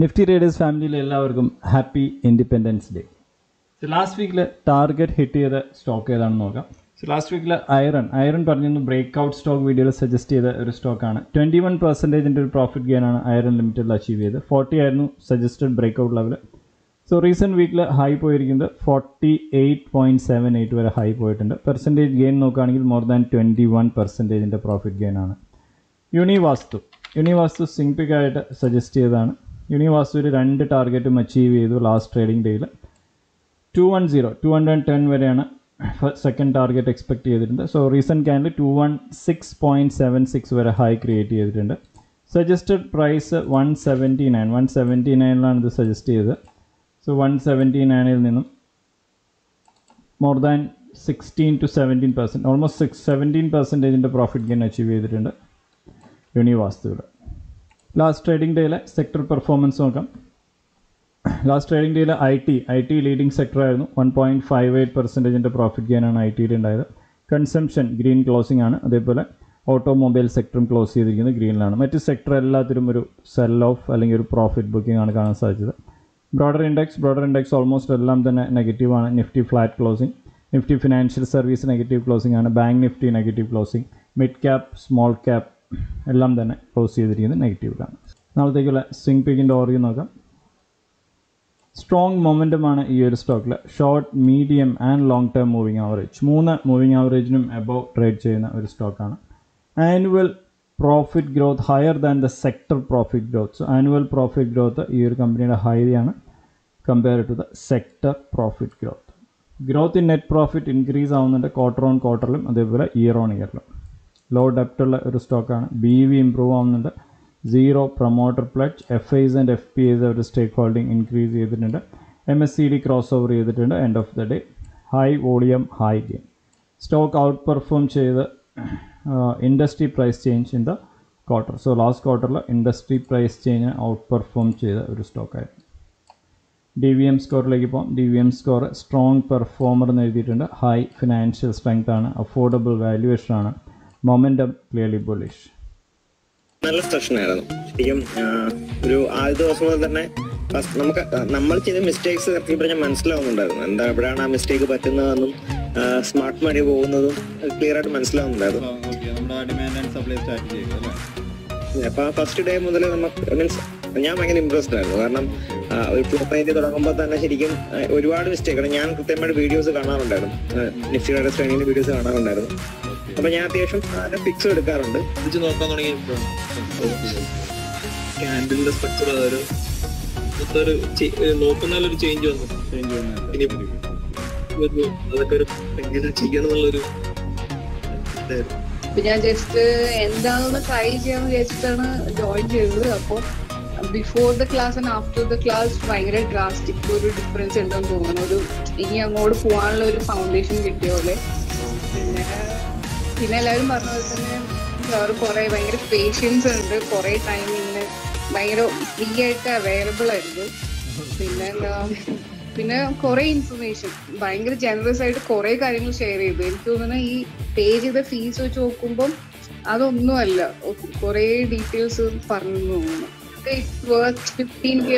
Nifty traders ഫാമിലിയിലെ എല്ലാവർക്കും happy Independence Day so last വീക്കിൽ ടാർഗറ്റ് ഹിറ്റ് ചെയ്ത സ്റ്റോക്ക് ഏതാണെന്ന് നോക്കാം സോ ലാസ്റ്റ് വീക്കിൽ അയറൺ അയറൺ പറഞ്ഞിരുന്നു ബ്രേക്ക് ഔട്ട് സ്റ്റോക്ക് വീഡിയോയിൽ സജസ്റ്റ് ചെയ്ത ഒരു സ്റ്റോക്കാണ് ട്വൻറ്റി വൺ പെർസെൻറ്റേജിൻ്റെ ഒരു പ്രോഫിറ്റ് ഗെയിൻ ആണ് അയറൺ ലിമിറ്റഡിൽ അച്ചീവ് ചെയ്തത് ഫോർട്ടി ആയിരുന്നു suggested break out level so recent വീക്കിൽ ഹൈ പോയിരിക്കുന്നത് forty eight point seven eight വരെ ഹൈ പോയിട്ടുണ്ട് പെർസെൻറ്റേജ് ഗെയിൻ നോക്കുകയാണെങ്കിൽ മോർ ദാൻ ട്വൻറ്റി വൺ പെർസെൻറ്റേജിൻ്റെ പ്രോഫിറ്റ് ഗെയിൻ ആണ് യൂണിവാസ്തു യൂണിവാസ്തു സിംപിക് ആയിട്ട് സജസ്റ്റ് ചെയ്തതാണ് യൂണിവാസ്തുവിൽ രണ്ട് ടാർഗറ്റും അച്ചീവ് ചെയ്തു ലാസ്റ്റ് ട്രേഡിംഗ് ഡേയിൽ two one zero two hundred ten വരെയാണ് സെക്കൻഡ് ടാർഗറ്റ് എക്സ്പെക്ട് ചെയ്തിട്ടുണ്ട് so recent candle two one six point seven six വരെ ഹൈ ക്രിയേറ്റ് ചെയ്തിട്ടുണ്ട് suggested price one seventy nine one seventy നയനിലാണ് ഇത് സജസ്റ്റ് ചെയ്തത് so one seventy നയനിൽ നിന്നും more than sixteen to seventeen percent almost six seventeen പെർസെൻറ്റേജിൻ്റെ profit gain achieve ചെയ്തിട്ടുണ്ട് യൂണിവാസ്തുവിൽ last trading ഡേയിലെ സെക്ടർ പെർഫോമൻസ് നോക്കാം ലാസ്റ്റ് ട്രേഡിംഗ് ഡേയിൽ I T I T leading sector ആയിരുന്നു വൺ പോയിൻറ്റ് ഫൈവ് എയ്റ്റ് പെർസെൻറ്റേജിൻ്റെ profit ഗെയിനാണ് ഐ ടിയിൽ ഉണ്ടായത് കൺസംഷൻ ഗ്രീൻ ക്ലോസിംഗ് ആണ് അതേപോലെ ഓട്ടോമൊബൈൽ സെക്ടറും ക്ലോസ് ചെയ്തിരിക്കുന്നത് ഗ്രീനിലാണ് മറ്റ് സെക്ടർ എല്ലാത്തിലും ഒരു സെൽ ഓഫ് അല്ലെങ്കിൽ ഒരു പ്രോഫിറ്റ് ബുക്കിംഗ് ആണ് കാണാൻ സാധിച്ചത് broader index broader index almost എല്ലാം തന്നെ നെഗറ്റീവാണ് Nifty flat closing Nifty financial service negative closing ആണ് bank Nifty negative closing mid cap small cap എല്ലാം തന്നെ ക്ലോസ് ചെയ്തിരിക്കുന്നത് നെഗറ്റീവിലാണ് നാളത്തേക്കുള്ള സ്വിംഗ് പിക്കിൻ്റെ ഓറിയ നോക്കാം സ്ട്രോങ് മൊമെൻറ്റമാണ് ഈ ഒരു സ്റ്റോക്കിൽ short medium and long term moving average മൂന്ന് മൂവിങ് ആവറേജിനും എബവ് ട്രേഡ് ചെയ്യുന്ന ഒരു സ്റ്റോക്കാണ് annual profit growth higher than the sector profit growth so annual profit growth ഈ ഒരു കമ്പനിയുടെ ഹൈയാണ് compare to the sector profit growth growth in net profit increase ആവുന്നുണ്ട് ക്വാർട്ടർ ഓൺ ക്വാർട്ടറിലും അതേപോലെ ഇയർ ഓൺ ഇയറിലും ലോ ഡെപ്റ്റുള്ള ഒരു സ്റ്റോക്കാണ് ബി വി ഇമ്പ്രൂവ് ആവുന്നുണ്ട് zero promoter pledge F Is and F P Is ഒരു സ്റ്റേക്ക് ഹോൾഡിംഗ് ഇൻക്രീസ് ചെയ്തിട്ടുണ്ട് M S C D cross over ചെയ്തിട്ടുണ്ട് end of the day high volume high gain stock outperform ചെയ്ത് industry price change in the quarter so last ക്വാർട്ടറിൽ industry price change outperform ചെയ്ത ഒരു സ്റ്റോക്കായിരുന്നു D V M സ്കോറിലേക്ക് പോകാം D V M score strong performer എന്ന് എഴുതിയിട്ടുണ്ട് high financial strength ആണ് അഫോർഡബിൾ വാല്യുവേഷൻ ആണ് മൊമെൻറ്റം ക്ലിയർലി ബുളിഷ് നല്ല സെഷൻ ആയിരുന്നു ശരിക്കും ആ, ഒരു ആദ്യ ദിവസം മുതൽ തന്നെ ഫസ്റ്റ് നമുക്ക് ആ, നമ്മൾ ചെയ്ത മിസ്റ്റേക്സ് സത്യം പറഞ്ഞാൽ മനസ്സിലാവുന്നുണ്ടായിരുന്നു എന്താ എവിടെയാണ് ആ മിസ്റ്റേക്ക് പറ്റുന്നതെന്നും സ്മാർട്ട് മണി പോകുന്നതും ക്ലിയർ ആയിട്ട് മനസ്സിലാവുന്നുണ്ടായിരുന്നു ഓക്കെ നമ്മുടെ ഡിമാൻഡ് ആൻഡ് സപ്ലൈ സ്റ്റാർട്ട് ചെയ്തു അല്ലേ അപ്പൊ ഫസ്റ്റ് ഡേ മുതൽ നമുക്ക് മീൻസ് ഞാൻ ഭയങ്കര ഇമ്പ്രസ്ഡ് ആയിരുന്നു കാരണം ആ, ഒരു ഫ്ലോ പൈൻറ്റ് തുടങ്ങുമ്പോൾ തന്നെ ശരിക്കും ആ, ഒരുപാട് മിസ്റ്റേക്ക് ഞാൻ കൃത്യമായിട്ട് വീഡിയോസ് കാണാറുണ്ടായിരുന്നു നിഫ്റ്റിയുടെ ശ്രേണിയിൽ വീഡിയോസ് കാണാറുണ്ടായിരുന്നു അപ്പൊ ഞാൻ അത്യാവശ്യം ഫിക്സ് എടുക്കാറുണ്ട് തിരിച്ച് നോക്കാൻ തുടങ്ങി ക്യാൻഡിലിന്റെ സ്ട്രക്ചർ ഒരു ഒരു ചെ- ഒരു നോക്കുന്നതിലൊരു ചേഞ്ച് വന്നു ചേഞ്ച് ഇനി ഒരു അതൊക്കെ ഒരു എങ്ങനെ ചെയ്യണം എന്നുള്ളൊരു ഇതായിരുന്നു. അപ്പൊ ഞാൻ ജസ്റ്റ് എന്താണെന്ന് ട്രൈ ചെയ്യാന്ന് വിചാരിച്ചിട്ടാണ് ജോയിൻ ചെയ്തത് അപ്പോൾ before the class and after the class ഭയങ്കര ഡ്രാസ്റ്റിക് ഒരു ഡിഫറൻസ് ഉണ്ടെന്ന് തോന്നുന്നു ഒരു ഇനി അങ്ങോട്ട് പോകാനുള്ള ഒരു ഫൗണ്ടേഷൻ കിട്ടിയ പോലെ പിന്നെ പിന്നെ എല്ലാവരും പറഞ്ഞ പോലെ തന്നെ സാറ് കുറെ ഭയങ്കര പേഷ്യൻസ് ഉണ്ട് കുറെ ടൈം ഇങ്ങനെ ഭയങ്കര ഫ്രീ ആയിട്ട് അവൈലബിൾ ആയിരുന്നു പിന്നെ എന്താ പിന്നെ കുറെ ഇൻഫർമേഷൻ ഭയങ്കര ജനറസ് ആയിട്ട് കുറെ കാര്യങ്ങൾ ഷെയർ ചെയ്തു എനിക്ക് തോന്നുന്നു ഈ പേ ചെയ്ത ഫീസ് വെച്ച് നോക്കുമ്പോൾ അതൊന്നും അല്ല കുറെ ഡീറ്റെയിൽസ് പറഞ്ഞു തോന്നുന്നു fifteen K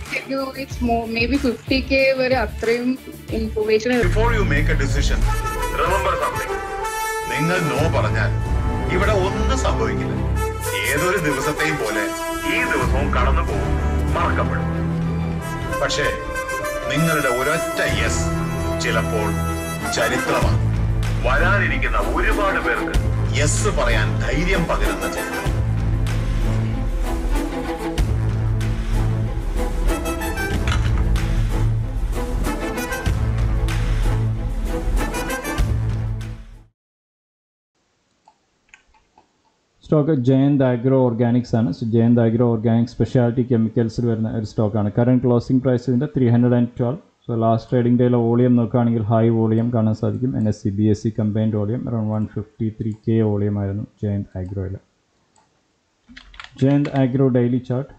maybe fifty K വരെ അത്രയും information before you make a decision remember something നിങ്ങൾ നോ പറഞ്ഞാൽ ഇവിടെ ഒന്നും സംഭവിക്കില്ല ഏതൊരു ദിവസത്തെയും പോലെ ഈ ദിവസവും കടന്നു പോകും മറക്കപ്പെടും പക്ഷേ നിങ്ങളുടെ ഒരൊറ്റ യെസ് ചിലപ്പോൾ ചരിത്രമാണ് വരാനിരിക്കുന്ന ഒരുപാട് പേർക്ക് യെസ് പറയാൻ ധൈര്യം പകരുന്ന ചരിത്രം സ്റ്റോക്ക് ജയന്ത് ആഗ്രോ ഓർഗാനിക്സ് ആണ് so Jayant Agro organic speciality കെമിക്കൽസിൽ വരുന്ന ഒരു സ്റ്റോക്കാണ് കറണ്ട് ക്ലോസിംഗ് പ്രൈസ് ഇതിൻ്റെ three hundred and twelve so last trading ഡേയിലെ വോളിയം നോക്കുകയാണെങ്കിൽ ഹൈ വോളിയം കാണാൻ സാധിക്കും N S C B S C combined volume around one fifty three K volume ആയിരുന്നു ജയന്ത് ആഗ്രോയിൽ Jayant Agro daily chart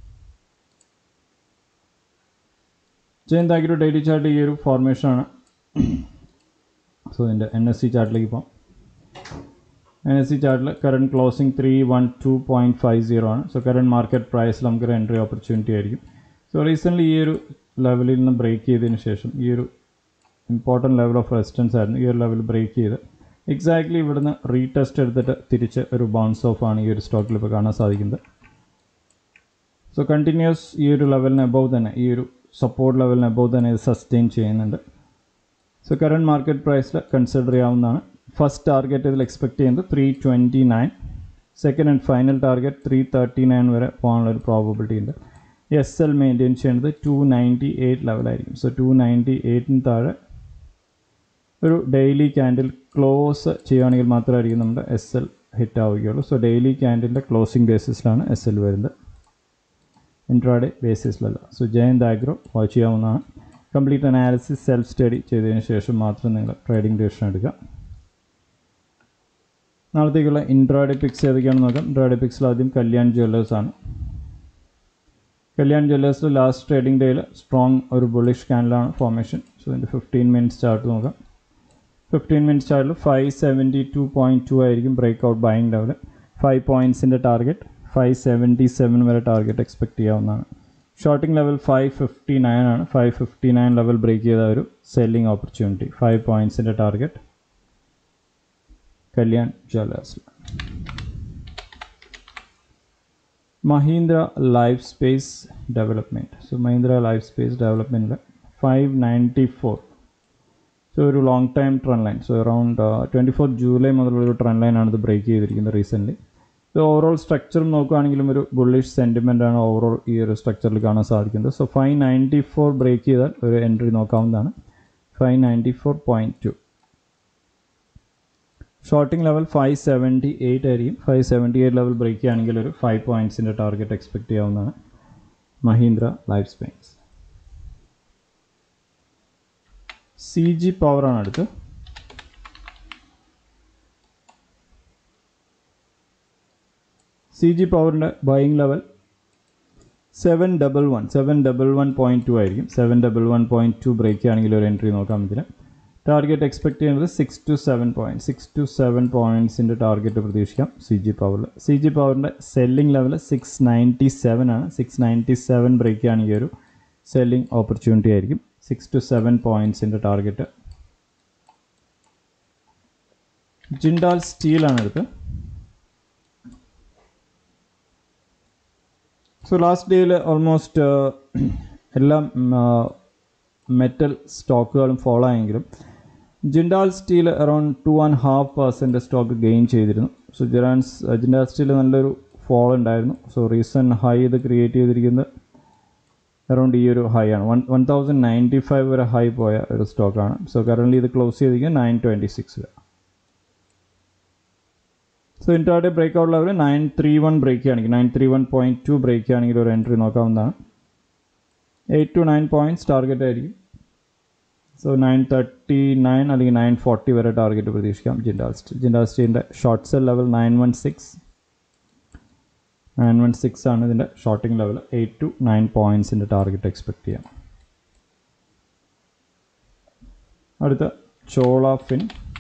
Jayant Agro daily chart ഈ ഒരു ഫോർമേഷനാണ് സോ ഇതിൻ്റെ എൻ എസ് സി ചാർട്ടിലേക്ക് പോകാം എൻ എസ് സി ചാർട്ടിൽ current closing three one two point five zero ആണ് so current market പ്രൈസിൽ നമുക്കൊരു എൻട്രി ഓപ്പർച്യൂണിറ്റി ആയിരിക്കും സോ റീസെൻ്റ്ലി ഈ ഒരു ലെവലിൽ നിന്ന് ബ്രേക്ക് ചെയ്തതിന് ശേഷം ഈ ഒരു ഇമ്പോർട്ടൻറ്റ് ലെവൽ ഓഫ് റെസിസ്റ്റൻസ് ആയിരുന്നു ഈ ഒരു ലെവൽ ബ്രേക്ക് ചെയ്ത് എക്സാക്ട്ലി ഇവിടുന്ന് റീടെസ്റ്റ് എടുത്തിട്ട് തിരിച്ച് ഒരു ബൗൺസ് ഓഫ് ആണ് ഈ ഒരു സ്റ്റോക്കിൽ ഇപ്പോൾ കാണാൻ സാധിക്കുന്നത് സോ കണ്ടിന്യൂസ് ഈ ഒരു ലെവലിന് അബവ് തന്നെ ഈ ഒരു സപ്പോർട്ട് ലെവലിന് അബവ് തന്നെ ഇത് സസ്റ്റെയിൻ ചെയ്യുന്നുണ്ട് സോ കറണ്ട് മാർക്കറ്റ് പ്രൈസിൽ കൺസിഡർ ചെയ്യാവുന്നതാണ് ഫസ്റ്റ് ടാർഗറ്റ് ഇതിൽ എക്സ്പെക്ട് ചെയ്യുന്നത് three twenty nine second and final target three thirty nine വരെ പോകാനുള്ള ഒരു പ്രോബിലിറ്റി ഉണ്ട് എസ് എൽ മെയിൻറ്റെയിൻ ചെയ്യുന്നത് ടു നയൻറ്റി എയ്റ്റ് ലെവലായിരിക്കും സോ ടു നയൻറ്റി എയ്റ്റിന് താഴെ ഒരു ഡെയിലി ക്യാൻഡിൽ ക്ലോസ് ചെയ്യുകയാണെങ്കിൽ മാത്രമായിരിക്കും നമ്മുടെ എസ് എൽ ഹിറ്റ് ആവുകയുള്ളൂ സോ ഡെയിലി ക്യാൻഡിലിൻ്റെ ക്ലോസിംഗ് ബേസിസിലാണ് എസ് എൽ വരുന്നത് ഇൻട്രാഡേ ബേസിസിലല്ല സോ ജയന്ത് ആഗ്രോ വാച്ച് ചെയ്യാവുന്നതാണ് കംപ്ലീറ്റ് അനാലിസിസ് സെൽഫ് സ്റ്റഡി ചെയ്തതിന് ശേഷം മാത്രം നിങ്ങൾ ട്രേഡിംഗ് ഡിസിഷൻ എടുക്കുക നാളത്തേക്കുള്ള ഇൻട്രാഡേ പിക്സ് ഏതൊക്കെയാണെന്ന് നോക്കാം ഇൻട്രാഡേ പിക്സിൽ ആദ്യം കല്യാൺ ജ്വല്ലേഴ്സ് ആണ് കല്യാൺ ജ്വല്ലേഴ്സിൽ ലാസ്റ്റ് ട്രേഡിംഗ് ഡേയിൽ സ്ട്രോങ് ഒരു ബുള്ളിഷ് ക്യാൻഡിലാണ് ഫോർമേഷൻ സോ ഇതിൻ്റെ ഫിഫ്റ്റീൻ മിനിറ്റ്സ് ചാർട്ട് നോക്കാം ഫിഫ്റ്റീൻ മിനിറ്റ്സ് ചാർട്ടിൽ five seventy two point two ആയിരിക്കും break out buying level five പോയിൻറ്റ്സിൻ്റെ ടാർഗറ്റ് ഫൈവ് സെവൻറ്റി സെവൻ വരെ ടാർഗറ്റ് എക്സ്പെക്ട് ചെയ്യാവുന്നതാണ് shorting level five fifty nine ആണ് five fifty nine level break ചെയ്ത ഒരു selling opportunity five പോയിൻറ്റ്സിൻ്റെ target Kalyan ജ്വല്ലേഴ്സിൽ Mahindra Life Space Development so Mahindra Life space ഡെവലപ്മെൻറ്റിൽ five ninety four so ഒരു long time trend line so around twenty four July മുതലുള്ള ഒരു trend ലൈനാണ് ഇത് ബ്രേക്ക് ചെയ്തിരിക്കുന്നത് റീസെൻ്റ്ലി ഇത് ഓവറോൾ സ്ട്രക്ചറും നോക്കുകയാണെങ്കിലും ഒരു ബുള്ളിഷ് സെൻറ്റിമെൻ്റ് ആണ് ഓവറോൾ ഈ ഒരു സ്ട്രക്ചറിൽ കാണാൻ സാധിക്കുന്നത് so five ninety four break ചെയ്താൽ ഒരു എൻട്രി നോക്കാവുന്നതാണ് five ninety four point two shorting level five seventy eight ആയിരിക്കും five seventy eight level break ചെയ്യുകയാണെങ്കിൽ ഒരു ഫൈവ് പോയിൻറ്റ്സിൻ്റെ ടാർഗറ്റ് എക്സ്പെക്ട് ചെയ്യാവുന്നതാണ് Mahindra Life Space C G പവറാണ് അടുത്ത് സി ജി പവറിൻ്റെ buying level seven double one seven double one point two ആയിരിക്കും seven double one point two break ആണെങ്കിൽ ഒരു എൻട്രി നോക്കാം ഇതിന് ടാർഗറ്റ് എക്സ്പെക്ട് ചെയ്യുന്നത് six two seven point six two seven പോയിൻറ്റ്സിൻ്റെ ടാർഗറ്റ് പ്രതീക്ഷിക്കാം സി ജി പവറിൽ സി ജി പവറിൻ്റെ selling level six ninety seven ആണ് സിക്സ് നയൻറ്റി സെവൻ ബ്രേക്ക് ആണെങ്കിൽ ഒരു സെല്ലിംഗ് ഓപ്പർച്യൂണിറ്റി ആയിരിക്കും സിക്സ് ടു സെവൻ പോയിൻറ്റ്സിൻ്റെ ടാർഗറ്റ് ജിൻഡാൽ സ്റ്റീലാണ് എടുത്ത് സോ ലാസ്റ്റ് ഡേയിൽ ഓൾമോസ്റ്റ് എല്ലാ മെറ്റൽ സ്റ്റോക്കുകളും ഫോളോ ആയെങ്കിലും Jindal Steel around two and half percent stock gain ചെയ്തിരുന്നു സോ ജിറാൻസ് ജിൻഡാൽ സ്റ്റീൽ നല്ലൊരു ഫോൾ ഉണ്ടായിരുന്നു സോ റീസെൻറ്റ് ഹൈ ഇത് ക്രിയേറ്റ് ചെയ്തിരിക്കുന്നത് അറൗണ്ട് ഈ ഒരു ഹൈ ആണ് one one thousand ninety five വരെ ഹൈ പോയ ഒരു സ്റ്റോക്കാണ് സോ കറൻ്റ് ഇത് ക്ലോസ് ചെയ്തിരിക്കുന്നത് നയൻ ട്വൻറ്റി സിക്സിൽ so intraday break out level nine three one break ആണെങ്കിൽ nine three one point two break ആണെങ്കിൽ ഒരു എൻട്രി നോക്കാവുന്നതാണ് eight two nine points target ആയിരിക്കും സോ നയൻ തേർട്ടി നയൻ അല്ലെങ്കിൽ നയൻ ഫോർട്ടി വരെ ടാർഗറ്റ് പ്രതീക്ഷിക്കാം ജിൻഡാസ്റ്റ് ജിൻഡാസ്റ്റിൻ്റെ short sell level nine one six nine one six ആണ് ഇതിൻ്റെ shorting level eight two nine പോയിൻറ്റ്സിൻ്റെ ടാർഗറ്റ് എക്സ്പെക്ട് ചെയ്യാം അടുത്ത ചോള ഫിൻ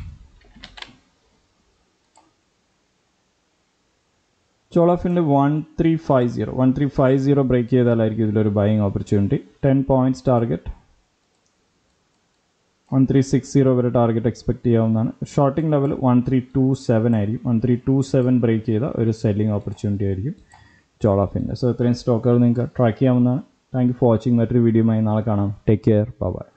ചോളഫിൻ്റെ one three five zero one three five zero break ചെയ്താലായിരിക്കും ഇതിലൊരു buying opportunity ten points target one three six zero വരെ target expect ചെയ്യാവുന്നതാണ് shorting level one three two seven ആയിരിക്കും one three two seven break ചെയ്ത ഒരു selling opportunity ആയിരിക്കും ചോളാഫിൻ്റെ so ഇത്രയും സ്റ്റോക്കുകൾ നിങ്ങൾക്ക് ട്രാക്ക് ചെയ്യാവുന്നതാണ് താങ്ക് യു ഫോർ വാച്ചിങ് മറ്റൊരു വീഡിയോയുമായി നാളെ കാണാം ടേക്ക് കെയർ ബൈ